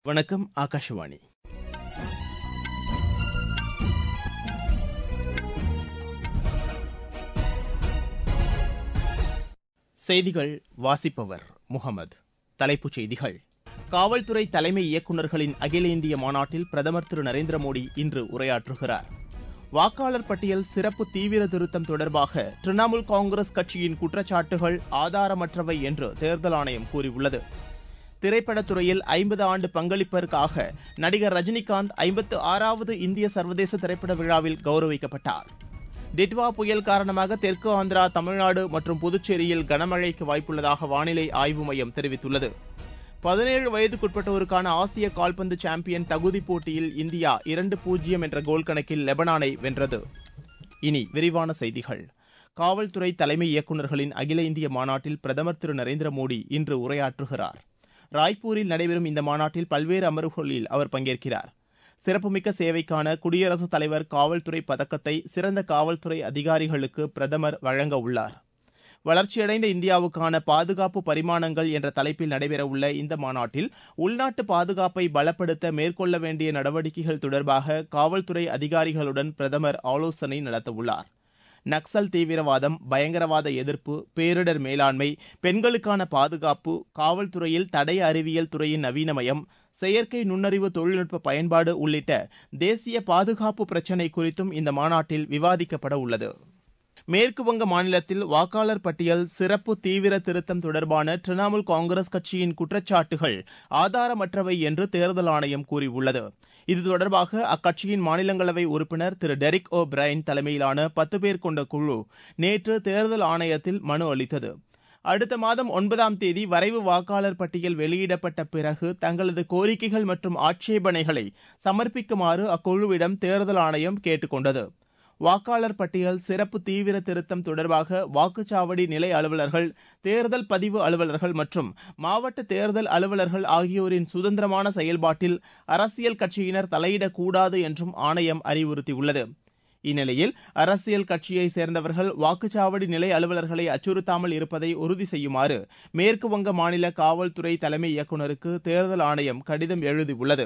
வணக்கம் ஆகாஷவாணி செய்திகள் வாசிப்பவர் முகமது தலைப்புச் செய்திகள் காவல்துறை தலைமை இயக்குநர்களின் அகில இந்திய மாநாட்டில் பிரதமர் திரு நரேந்திர மோடி இன்று உரையாற்றுகிறார் வாக்காளர் பட்டியல் சிறப்பு தீவிர திருத்தம் தொடர்பாக திரிணாமுல் காங்கிரஸ் கட்சியின் குற்றச்சாட்டுகள் ஆதாரமற்றவை என்று தேர்தல் ஆணையம் கூறியுள்ளது திரைப்படத்துறையில் ஐம்பது ஆண்டு பங்களிப்பிற்காக நடிகர் ரஜினிகாந்த் ஐம்பத்து ஆறாவது இந்திய சர்வதேச திரைப்பட விழாவில் கௌரவிக்கப்பட்டார் டிட்வா புயல் காரணமாக தெற்கு ஆந்திரா தமிழ்நாடு மற்றும் புதுச்சேரியில் கனமழைக்கு வாய்ப்புள்ளதாக வானிலை ஆய்வு மையம் தெரிவித்துள்ளது பதினேழு வயதுக்குட்பட்டோருக்கான ஆசிய கால்பந்து சாம்பியன் தகுதிப் போட்டியில் இந்தியா இரண்டு பூஜ்ஜியம் என்ற கோல் கணக்கில் லெபனானை வென்றது இனி விரிவான செய்திகள் காவல்துறை தலைமை இயக்குநர்களின் அகில இந்திய மாநாட்டில் பிரதமர் திரு நரேந்திர மோடி இன்று உரையாற்றுகிறார் ராய்ப்பூரில் நடைபெறும் இந்த மாநாட்டில் பல்வேறு அமர்வுகளில் அவர் பங்கேற்கிறார் சிறப்புமிக்க சேவைக்கான குடியரசுத் தலைவர் காவல்துறை பதக்கத்தை சிறந்த காவல்துறை அதிகாரிகளுக்கு பிரதமர் வழங்க உள்ளார் வளர்ச்சியடைந்த இந்தியாவுக்கான பாதுகாப்பு பரிமாணங்கள் என்ற தலைப்பில் நடைபெறவுள்ள இந்த மாநாட்டில் உள்நாட்டு பாதுகாப்பை பலப்படுத்த மேற்கொள்ள வேண்டிய நடவடிக்கைகள் தொடர்பாக காவல்துறை அதிகாரிகளுடன் பிரதமர் ஆலோசனை நடத்தவுள்ளார் நக்சல் தீவிரவாதம் பயங்கரவாத எதிர்ப்பு பேரிடர் மேலாண்மை பெண்களுக்கான பாதுகாப்பு காவல்துறையில் தடய அறிவியல் துறையின் நவீனமயம் செயற்கை நுண்ணறிவு தொழில்நுட்ப பயன்பாடு உள்ளிட்ட தேசிய பாதுகாப்பு பிரச்சினை குறித்தும் இந்த மாநாட்டில் விவாதிக்கப்பட உள்ளது மேற்குவங்க மாநிலத்தில் வாக்காளர் பட்டியல் சிறப்பு தீவிர திருத்தம் தொடர்பான திரிணாமுல் காங்கிரஸ் கட்சியின் குற்றச்சாட்டுகள் ஆதாரமற்றவை என்று தேர்தல் ஆணையம் கூறியுள்ளது இது தொடர்பாக அக்கட்சியின் மாநிலங்களவை உறுப்பினர் திரு டெரிக் ஓ பிரைன் தலைமையிலான பத்து பேர் கொண்ட குழு நேற்று தேர்தல் ஆணையத்தில் மனு அளித்தது அடுத்த மாதம் ஒன்பதாம் தேதி வரைவு வாக்காளர் பட்டியல் வெளியிடப்பட்ட பிறகு தங்களது கோரிக்கைகள் மற்றும் ஆட்சேபனைகளை சமர்ப்பிக்குமாறு அக்குழுவிடம் தேர்தல் ஆணையம் கேட்டுக் கொண்டது வாக்காளர் பட்டியல் சிறப்பு தீவிர திருத்தம் தொடர்பாக வாக்குச்சாவடி நிலை அலுவலர்கள் தேர்தல் பதிவு அலுவலர்கள் மற்றும் மாவட்ட தேர்தல் அலுவலர்கள் ஆகியோரின் சுதந்திரமான செயல்பாட்டில் அரசியல் கட்சியினர் தலையிடக்கூடாது என்றும் ஆணையம் அறிவுறுத்தியுள்ளது இந்நிலையில் அரசியல் கட்சியை சேர்ந்தவர்கள் வாக்குச்சாவடி நிலை அலுவலர்களை அச்சுறுத்தாமல் இருப்பதை உறுதி செய்யுமாறு மேற்குவங்க மாநில காவல்துறை தலைமை இயக்குநருக்கு தேர்தல் ஆணையம் கடிதம் எழுதியுள்ளது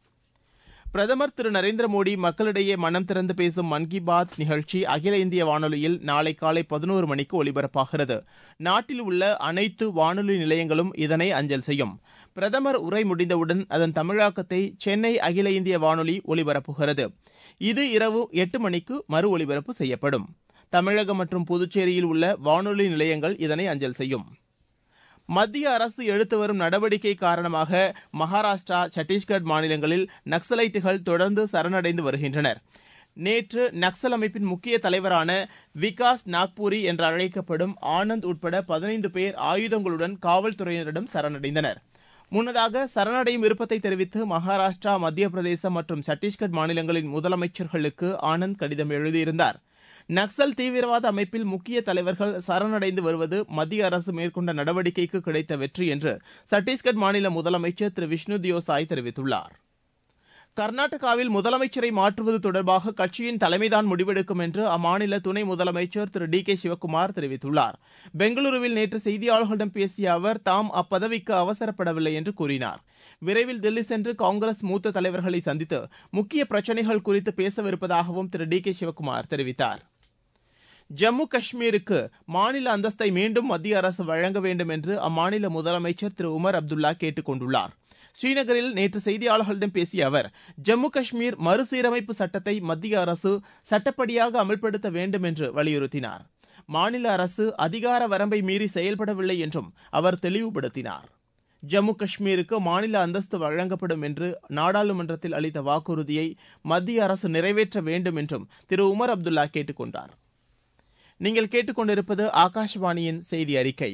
பிரதமர் திரு நரேந்திர மோடி மக்களிடையே மனம் திறந்து பேசும் மன் கி பாத் நிகழ்ச்சி அகில இந்திய வானொலியில் நாளை காலை பதினோரு மணிக்கு ஒலிபரப்பாகிறது நாட்டில் உள்ள அனைத்து வானொலி நிலையங்களும் இதனை அஞ்சல் செய்யும் பிரதமர் உரை முடிந்தவுடன் அதன் தமிழாக்கத்தை சென்னை அகில இந்திய வானொலி ஒலிபரப்புகிறது இது இரவு எட்டு மணிக்கு மறு ஒலிபரப்பு செய்யப்படும் தமிழகம் மற்றும் புதுச்சேரியில் உள்ள வானொலி நிலையங்கள் இதனை அஞ்சல் செய்யும் மத்திய அரசு எடுத்து வரும் நடவடிக்கை காரணமாக மகாராஷ்டிரா சத்தீஸ்கர் மாநிலங்களில் நக்சலைட்டுகள் தொடர்ந்து சரணடைந்து வருகின்றனர் நேற்று நக்சல் அமைப்பின் முக்கிய தலைவரான விகாஸ் நாக்பூரி என்று அழைக்கப்படும் ஆனந்த் உட்பட பதினைந்து பேர் ஆயுதங்களுடன் காவல்துறையினரிடம் சரணடைந்தனர் முன்னதாக சரணடையும் விருப்பத்தை தெரிவித்து மகாராஷ்டிரா மத்திய பிரதேசம் மற்றும் சத்தீஸ்கர் மாநிலங்களின் முதலமைச்சர்களுக்கு ஆனந்த் கடிதம் எழுதியிருந்தார் நக்சல் தீவிரவாத அமைப்பில் முக்கிய தலைவர்கள் சரணடைந்து வருவது மத்திய அரசு மேற்கொண்ட நடவடிக்கைக்கு கிடைத்த வெற்றி என்று சத்தீஸ்கர் மாநில முதலமைச்சர் திரு விஷ்ணு தியோசாய் தெரிவித்துள்ளார் கர்நாடகாவில் முதலமைச்சரை மாற்றுவது தொடர்பாக கட்சியின் தலைமைதான் முடிவெடுக்கும் என்று அம்மாநில துணை முதலமைச்சர் திரு டி கே சிவக்குமார் தெரிவித்துள்ளார் பெங்களூருவில் நேற்று செய்தியாளர்களிடம் பேசிய அவர் தாம் அப்பதவிக்கு அவசரப்படவில்லை என்று கூறினார் விரைவில் தில்லி சென்று காங்கிரஸ் மூத்த தலைவர்களை சந்தித்து முக்கிய பிரச்சினைகள் குறித்து பேசவிருப்பதாகவும் திரு டி கே சிவக்குமார் தெரிவித்தார் ஜம்மு காஷ்மீருக்கு மாநில அந்தஸ்தை மீண்டும் மத்திய அரசு வழங்க வேண்டும் என்று அம்மாநில முதலமைச்சர் திரு உமர் அப்துல்லா கேட்டுக் கொண்டுள்ளார் ஸ்ரீநகரில் நேற்று செய்தியாளர்களிடம் பேசிய அவர் ஜம்மு காஷ்மீர் மறுசீரமைப்பு சட்டத்தை மத்திய அரசு சட்டப்படியாக அமல்படுத்த வேண்டும் என்று வலியுறுத்தினார் மாநில அரசு அதிகார வரம்பை மீறி செயல்படவில்லை என்றும் அவர் தெளிவுபடுத்தினார் ஜம்மு காஷ்மீருக்கு மாநில அந்தஸ்து வழங்கப்படும் என்று நாடாளுமன்றத்தில் அளித்த வாக்குறுதியை மத்திய அரசு நிறைவேற்ற வேண்டும் என்றும் திரு உமர் அப்துல்லா கேட்டுக் கொண்டார் நீங்கள் கேட்டுக்கொண்டிருப்பது ஆகாஷவாணியின் செய்தி அறிக்கை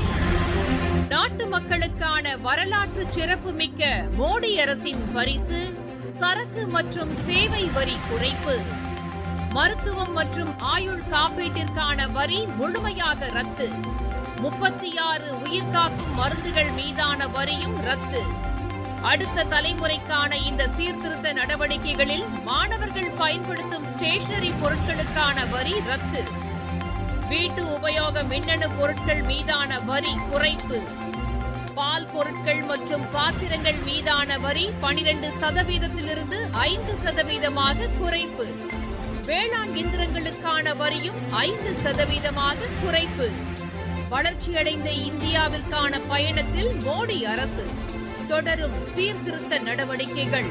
நாட்டு மக்களுக்கான வரலாற்று சிறப்புமிக்க மோடி அரசின் பரிசு சரக்கு மற்றும் சேவை வரி குறைப்பு மருத்துவம் மற்றும் ஆயுள் காப்பீட்டிற்கான வரி முழுமையாக ரத்து முப்பத்தி ஆறு உயிர்காக்கும் மருந்துகள் மீதான வரியும் ரத்து அடுத்த தலைமுறைக்கான இந்த சீர்திருத்த நடவடிக்கைகளில் மாணவர்கள் பயன்படுத்தும் ஸ்டேஷனரி பொருட்களுக்கான வரி ரத்து வீட்டு உபயோக மின்னணு பொருட்கள் மீதான வரி குறைப்பு பால் பொருட்கள் மற்றும் பாத்திரங்கள் மீதான வரி பனிரெண்டு சதவீதத்திலிருந்து ஐந்து சதவீதமாக குறைப்பு வேளாண் இயந்திரங்களுக்கான வரியும் ஐந்து சதவீதமாக குறைப்பு வளர்ச்சியடைந்த இந்தியாவிற்கான பயணத்தில் மோடி அரசு தொடரும் சீர்திருத்த நடவடிக்கைகள்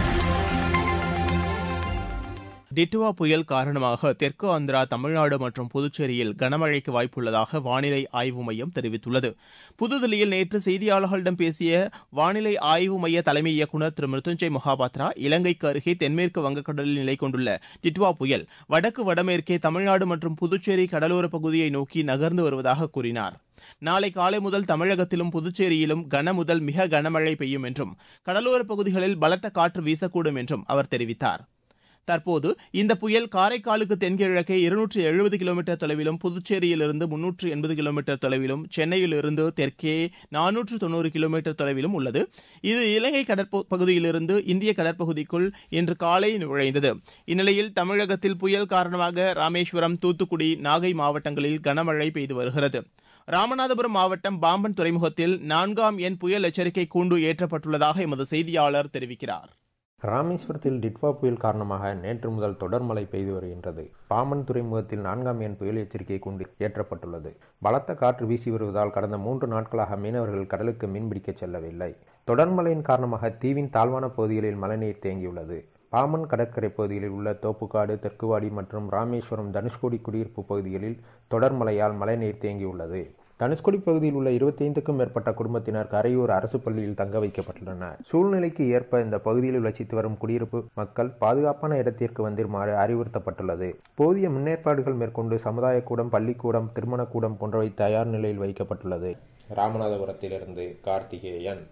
டிட்டுவா புயல் காரணமாக தெற்கு ஆந்திரா தமிழ்நாடு மற்றும் புதுச்சேரியில் கனமழைக்கு வாய்ப்புள்ளதாக வானிலை ஆய்வு மையம் தெரிவித்துள்ளது புதுதில்லியில் நேற்று செய்தியாளர்களிடம் பேசிய வானிலை ஆய்வு மைய தலைமை இயக்குநர் திரு மிருத்துஞ்சய் மொஹாபாத்ரா இலங்கைக்கு அருகே தென்மேற்கு வங்கக்கடலில் நிலை கொண்டுள்ள டிட்வா புயல் வடக்கு வடமேற்கே தமிழ்நாடு மற்றும் புதுச்சேரி கடலோர பகுதியை நோக்கி நகர்ந்து வருவதாக கூறினார் நாளை காலை முதல் தமிழகத்திலும் புதுச்சேரியிலும் கன முதல் மிக கனமழை பெய்யும் என்றும் கடலோரப் பகுதிகளில் பலத்த காற்று வீசக்கூடும் என்றும் அவர் தெரிவித்தார் தற்போது இந்த புயல் காரைக்காலுக்கு தென்கிழக்கே இருநூற்று எழுபது கிலோமீட்டர் தொலைவிலும் புதுச்சேரியிலிருந்து முன்னூற்று எண்பது கிலோமீட்டர் தொலைவிலும் சென்னையிலிருந்து தெற்கே நானூற்று தொண்ணூறு கிலோமீட்டர் தொலைவிலும் உள்ளது இது இலங்கை கடற்பகுதியிலிருந்து இந்திய கடற்பகுதிக்குள் இன்று காலை நுழைந்தது இந்நிலையில் தமிழகத்தில் புயல் காரணமாக ராமேஸ்வரம் தூத்துக்குடி நாகை மாவட்டங்களில் கனமழை பெய்து வருகிறது ராமநாதபுரம் மாவட்டம் பாம்பன் துறைமுகத்தில் நான்காம் எண் புயல் எச்சரிக்கை கூண்டு ஏற்றப்பட்டுள்ளதாக எமது செய்தியாளர் தெரிவிக்கிறார் ராமேஸ்வரத்தில் டிட்வா புயல் காரணமாக நேற்று முதல் தொடர் மழை பெய்து வருகின்றது பாம்பன் துறைமுகத்தில் நான்காம் எண் புயல் எச்சரிக்கை கூண்டு ஏற்றப்பட்டுள்ளது பலத்த காற்று வீசி வருவதால் கடந்த மூன்று நாட்களாக மீனவர்கள் கடலுக்கு மீன்பிடிக்க செல்லவில்லை தொடர் மழையின் காரணமாக தீவின் தாழ்வான பகுதிகளில் மழைநீர் தேங்கியுள்ளது பாமன் கடற்கரை பகுதிகளில் உள்ள தோப்புக்காடு தெற்குவாடி மற்றும் ராமேஸ்வரம் தனுஷ்கோடி குடியிருப்பு பகுதிகளில் தொடர் மழையால் மழைநீர் தேங்கியுள்ளது தனுஷ்கோடி பகுதியில் உள்ள இருபத்தைந்துக்கும் மேற்பட்ட குடும்பத்தினர் கரையூர் அரசு பள்ளியில் தங்க வைக்கப்பட்டுள்ளனர் சூழ்நிலைக்கு ஏற்ப இந்த பகுதியில் வசித்து வரும் குடியிருப்பு மக்கள் பாதுகாப்பான இடத்திற்கு வந்திருமாறு அறிவுறுத்தப்பட்டுள்ளது போதிய முன்னேற்பாடுகள் மேற்கொண்டு சமுதாய கூடம் பள்ளிக்கூடம் திருமணக்கூடம் போன்றவை தயார் நிலையில் வைக்கப்பட்டுள்ளது ராமநாதபுரத்திலிருந்து கார்த்திகேயன்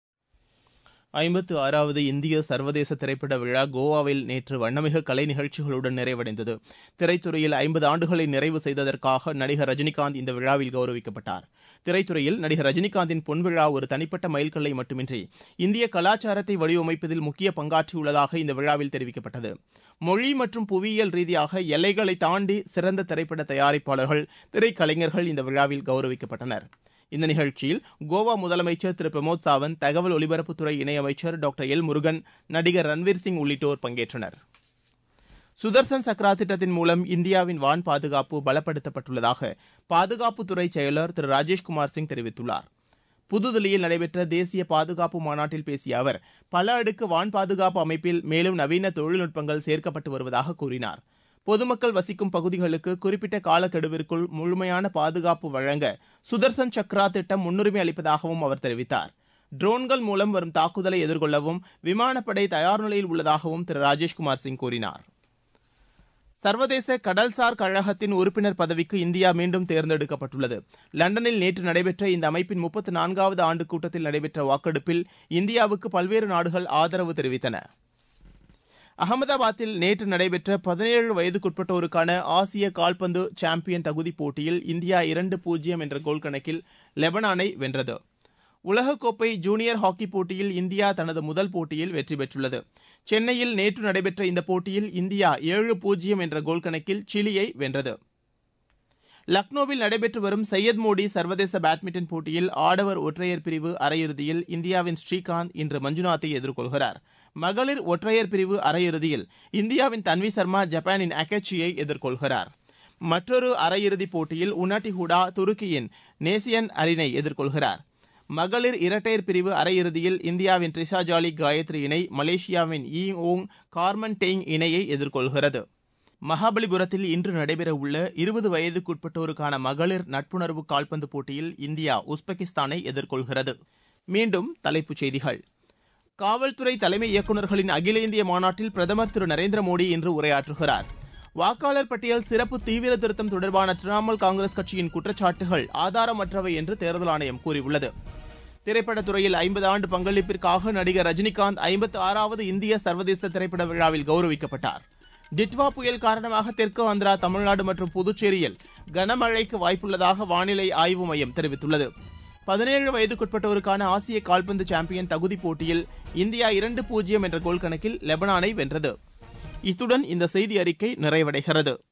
ஐம்பத்து ஆறாவது இந்திய சர்வதேச திரைப்பட விழா கோவாவில் நேற்று வண்ணமிகு கலை நிகழ்ச்சிகளுடன் நிறைவடைந்தது திரைத்துறையில் ஐம்பது ஆண்டுகளை நிறைவு செய்ததற்காக நடிகர் ரஜினிகாந்த் இந்த விழாவில் கௌரவிக்கப்பட்டார் திரைத்துறையில் நடிகர் ரஜினிகாந்தின் பொன்விழா ஒரு தனிப்பட்ட மைல்கல்லை மட்டுமின்றி இந்திய கலாச்சாரத்தை வடிவமைப்பதில் முக்கிய பங்காற்றியுள்ளதாக இந்த விழாவில் தெரிவிக்கப்பட்டது மொழி மற்றும் புவியியல் ரீதியாக எல்லைகளை தாண்டி சிறந்த திரைப்பட தயாரிப்பாளர்கள் திரைக்கலைஞர்கள் இந்த விழாவில் கௌரவிக்கப்பட்டனர் இந்த நிகழ்ச்சியில் கோவா முதலமைச்சர் திரு பிரமோத் சாவந்த் தகவல் ஒலிபரப்புத்துறை இணையமைச்சர் டாக்டர் எல் முருகன் நடிகர் ரன்வீர் சிங் உள்ளிட்டோர் பங்கேற்றனர் சுதர்சன் சக்ரா திட்டத்தின் மூலம் இந்தியாவின் வான் பாதுகாப்பு பலப்படுத்தப்பட்டுள்ளதாக பாதுகாப்புத்துறை செயலர் திரு ராஜேஷ்குமார் சிங் தெரிவித்துள்ளார் புதுதில்லியில் நடைபெற்ற தேசிய பாதுகாப்பு மாநாட்டில் பேசிய அவர் பல அடுக்கு வான் பாதுகாப்பு அமைப்பில் மேலும் நவீன தொழில்நுட்பங்கள் சேர்க்கப்பட்டு வருவதாக கூறினார் பொதுமக்கள் வசிக்கும் பகுதிகளுக்கு குறிப்பிட்ட காலக்கெடுவிற்குள் முழுமையான பாதுகாப்பு வழங்க சுதர்சன் சக்ரா திட்டம் முன்னுரிமை அளிப்பதாகவும் அவர் தெரிவித்தார் ட்ரோன்கள் மூலம் வரும் தாக்குதலை எதிர்கொள்ளவும் விமானப்படை தயார் நிலையில் உள்ளதாகவும் திரு ராஜேஷ்குமார் சிங் கூறினார் சர்வதேச கடல்சார் கழகத்தின் உறுப்பினர் பதவிக்கு இந்தியா மீண்டும் தேர்ந்தெடுக்கப்பட்டுள்ளது லண்டனில் நேற்று நடைபெற்ற இந்த அமைப்பின் முப்பத்து நான்காவது ஆண்டு கூட்டத்தில் நடைபெற்ற வாக்கெடுப்பில் இந்தியாவுக்கு பல்வேறு நாடுகள் ஆதரவு தெரிவித்தன அகமதாபாத்தில் நேற்று நடைபெற்ற பதினேழு வயதுக்குட்பட்டோருக்கான ஆசிய கால்பந்து சாம்பியன் தகுதிப் போட்டியில் இந்தியா இரண்டு பூஜ்ஜியம் என்ற கோல் கணக்கில் லெபனானை வென்றது உலகக்கோப்பை ஜூனியர் ஹாக்கி போட்டியில் இந்தியா தனது முதல் போட்டியில் வெற்றி பெற்றுள்ளது சென்னையில் நேற்று நடைபெற்ற இந்த போட்டியில் இந்தியா ஏழு பூஜ்ஜியம் என்ற கோல் கணக்கில் சிலியை வென்றது லக்னோவில் நடைபெற்று வரும் சையத் மோடி சர்வதேச பேட்மிண்டன் போட்டியில் ஆடவர் ஒற்றையர் பிரிவு அரையிறுதியில் இந்தியாவின் ஸ்ரீகாந்த் இன்று மஞ்சுநாத்தை எதிர்கொள்கிறார் மகளிர் ஒற்றையர் பிரிவு அரையிறுதியில் இந்தியாவின் தன்வி சர்மா ஜப்பானின் அகேச்சியை எதிர்கொள்கிறார் மற்றொரு அரையிறுதிப் போட்டியில் உனாட்டி ஹூடா துருக்கியின் நேசியன் அரினை எதிர்கொள்கிறார் மகளிர் இரட்டையர் பிரிவு அரையிறுதியில் இந்தியாவின் ட்ரிஷா ஜாலி காயத்ரி இணை மலேசியாவின் ஈ ஓங் கார்மன் டெய்ங் இணையை எதிர்கொள்கிறது மகாபலிபுரத்தில் இன்று நடைபெறவுள்ள இருபது வயதுக்குட்பட்டோருக்கான மகளிர் நட்புணர்வு கால்பந்து போட்டியில் இந்தியா உஸ்பெகிஸ்தானை எதிர்கொள்கிறது மீண்டும் தலைப்புச் செய்திகள் காவல்துறை தலைமை இயக்குநர்களின் அகில இந்திய மாநாட்டில் பிரதமர் திரு நரேந்திர மோடி இன்று உரையாற்றுகிறார் வாக்காளர் பட்டியல் சிறப்பு தீவிர திருத்தம் தொடர்பான திரிணாமுல் காங்கிரஸ் கட்சியின் குற்றச்சாட்டுகள் ஆதாரமற்றவை என்று தேர்தல் ஆணையம் கூறியுள்ளது திரைப்படத் துறையில் ஐம்பது ஆண்டு பங்களிப்பிற்காக நடிகர் ரஜினிகாந்த் ஐம்பத்து ஆறாவது இந்திய சர்வதேச திரைப்பட விழாவில் கௌரவிக்கப்பட்டார் டிட்வா புயல் காரணமாக தெற்கு ஆந்திரா தமிழ்நாடு மற்றும் புதுச்சேரியில் கனமழைக்கு வாய்ப்புள்ளதாக வானிலை ஆய்வு மையம் தெரிவித்துள்ளது பதினேழு வயதுக்குட்பட்டோருக்கான ஆசிய கால்பந்து சாம்பியன் தகுதிப் போட்டியில் இந்தியா இரண்டு பூஜ்ஜியம் என்ற கோல் கணக்கில் லெபனானை வென்றது இத்துடன் இந்த செய்தி அறிக்கை நிறைவடைகிறது